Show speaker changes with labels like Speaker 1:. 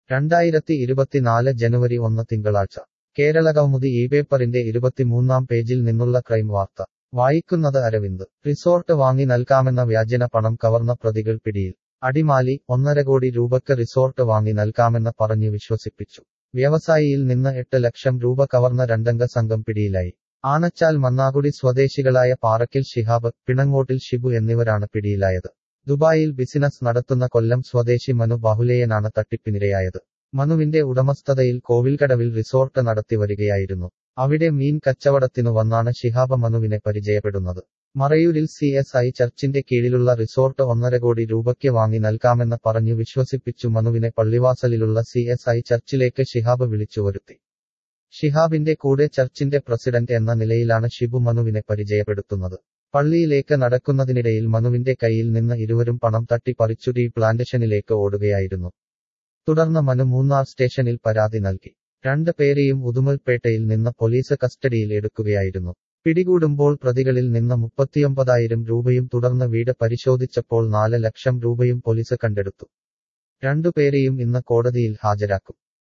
Speaker 1: രണ്ടായിരത്തി ഇരുപത്തിനാല് ജനുവരി ഒന്ന് തിങ്കളാഴ്ച കേരളകൗമുദി ഈ പേപ്പറിന്റെ ഇരുപത്തിമൂന്നാം പേജിൽ നിന്നുള്ള ക്രൈം വാർത്ത വായിക്കുന്നത് അരവിന്ദ് റിസോർട്ട് വാങ്ങി നൽകാമെന്ന വ്യാജന പണം കവർന്ന പ്രതികൾ പിടിയിൽ അടിമാലി ഒന്നര കോടി രൂപക്ക് റിസോർട്ട് വാങ്ങി നൽകാമെന്ന് പറഞ്ഞു വിശ്വസിപ്പിച്ചു വ്യവസായിയിൽ നിന്ന് എട്ട് ലക്ഷം രൂപ കവർന്ന രണ്ടംഗ സംഘം പിടിയിലായി ആനച്ചാൽ മന്നാകുടി സ്വദേശികളായ പാറക്കിൽ ശിഹാബ് പിണങ്ങോട്ടിൽ ഷിബു എന്നിവരാണ് പിടിയിലായത് ദുബായിൽ ബിസിനസ് നടത്തുന്ന കൊല്ലം സ്വദേശി മനു ബാഹുലേയനാണ് തട്ടിപ്പിനിരയായത് മനുവിന്റെ ഉടമസ്ഥതയിൽ കോവിൽക്കടവിൽ റിസോർട്ട് നടത്തി വരികയായിരുന്നു അവിടെ മീൻ കച്ചവടത്തിനു വന്നാണ് ശിഹാബ മനുവിനെ പരിചയപ്പെടുന്നത് മറയൂരിൽ സി എസ് ഐ ചർച്ചിന്റെ കീഴിലുള്ള റിസോർട്ട് ഒന്നര കോടി രൂപയ്ക്ക് വാങ്ങി നൽകാമെന്ന് പറഞ്ഞു വിശ്വസിപ്പിച്ചു മനുവിനെ പള്ളിവാസലിലുള്ള സി എസ് ഐ ചർച്ചിലേക്ക് ഷിഹാബ് വിളിച്ചു വരുത്തി ഷിഹാബിന്റെ കൂടെ ചർച്ചിന്റെ പ്രസിഡന്റ് എന്ന നിലയിലാണ് ഷിബു മനുവിനെ പരിചയപ്പെടുത്തുന്നത് പള്ളിയിലേക്ക് നടക്കുന്നതിനിടയിൽ മനുവിന്റെ കയ്യിൽ നിന്ന് ഇരുവരും പണം തട്ടി പറിച്ചു ഡി പ്ലാന്റേഷനിലേക്ക് ഓടുകയായിരുന്നു തുടർന്ന് മനു മൂന്നാർ സ്റ്റേഷനിൽ പരാതി നൽകി രണ്ട് പേരെയും ഉദുമൽപേട്ടയിൽ നിന്ന് പോലീസ് കസ്റ്റഡിയിൽ എടുക്കുകയായിരുന്നു പിടികൂടുമ്പോൾ പ്രതികളിൽ നിന്ന് മുപ്പത്തിയൊമ്പതായിരം രൂപയും തുടർന്ന് വീട് പരിശോധിച്ചപ്പോൾ നാല് ലക്ഷം രൂപയും പോലീസ് കണ്ടെടുത്തു രണ്ടുപേരെയും ഇന്ന് കോടതിയിൽ ഹാജരാക്കും